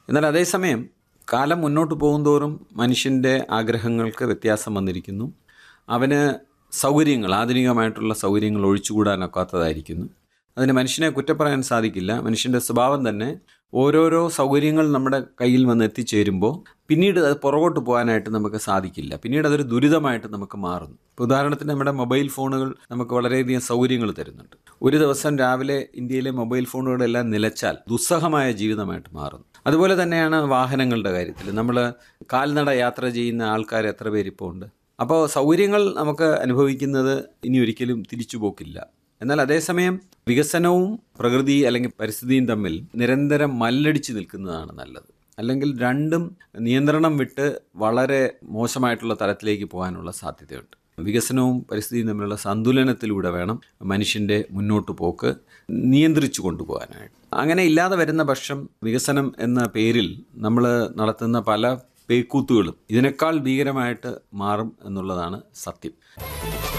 എന്നാൽ അതേസമയം കാലം മുന്നോട്ട് പോകുന്തോറും മനുഷ്യൻ്റെ ആഗ്രഹങ്ങൾക്ക് വ്യത്യാസം വന്നിരിക്കുന്നു അവന് സൗകര്യങ്ങൾ ആധുനികമായിട്ടുള്ള സൗകര്യങ്ങൾ ഒഴിച്ചുകൂടാനൊക്കാത്തതായിരിക്കുന്നു അതിന് മനുഷ്യനെ കുറ്റപ്പറയാൻ സാധിക്കില്ല മനുഷ്യൻ്റെ സ്വഭാവം തന്നെ ഓരോരോ സൗകര്യങ്ങൾ നമ്മുടെ കയ്യിൽ വന്ന് എത്തിച്ചേരുമ്പോൾ പിന്നീട് അത് പുറകോട്ട് പോകാനായിട്ട് നമുക്ക് സാധിക്കില്ല പിന്നീട് അതൊരു ദുരിതമായിട്ട് നമുക്ക് മാറുന്നു ഇപ്പോൾ ഉദാഹരണത്തിന് നമ്മുടെ മൊബൈൽ ഫോണുകൾ നമുക്ക് വളരെയധികം സൗകര്യങ്ങൾ തരുന്നുണ്ട് ഒരു ദിവസം രാവിലെ ഇന്ത്യയിലെ മൊബൈൽ ഫോണുകളെല്ലാം നിലച്ചാൽ ദുസ്സഹമായ ജീവിതമായിട്ട് മാറുന്നു അതുപോലെ തന്നെയാണ് വാഹനങ്ങളുടെ കാര്യത്തിൽ നമ്മൾ കാൽനട യാത്ര ചെയ്യുന്ന ആൾക്കാർ എത്ര പേരിപ്പോൾ ഉണ്ട് അപ്പോൾ സൗകര്യങ്ങൾ നമുക്ക് അനുഭവിക്കുന്നത് ഇനി ഒരിക്കലും തിരിച്ചു പോക്കില്ല എന്നാൽ അതേസമയം വികസനവും പ്രകൃതി അല്ലെങ്കിൽ പരിസ്ഥിതിയും തമ്മിൽ നിരന്തരം മല്ലടിച്ച് നിൽക്കുന്നതാണ് നല്ലത് അല്ലെങ്കിൽ രണ്ടും നിയന്ത്രണം വിട്ട് വളരെ മോശമായിട്ടുള്ള തലത്തിലേക്ക് പോകാനുള്ള സാധ്യതയുണ്ട് വികസനവും പരിസ്ഥിതിയും തമ്മിലുള്ള സന്തുലനത്തിലൂടെ വേണം മനുഷ്യൻ്റെ മുന്നോട്ട് പോക്ക് നിയന്ത്രിച്ചു കൊണ്ടുപോകാനായിട്ട് അങ്ങനെ ഇല്ലാതെ വരുന്ന പക്ഷം വികസനം എന്ന പേരിൽ നമ്മൾ നടത്തുന്ന പല പേക്കൂത്തുകളും ഇതിനേക്കാൾ ഭീകരമായിട്ട് മാറും എന്നുള്ളതാണ് സത്യം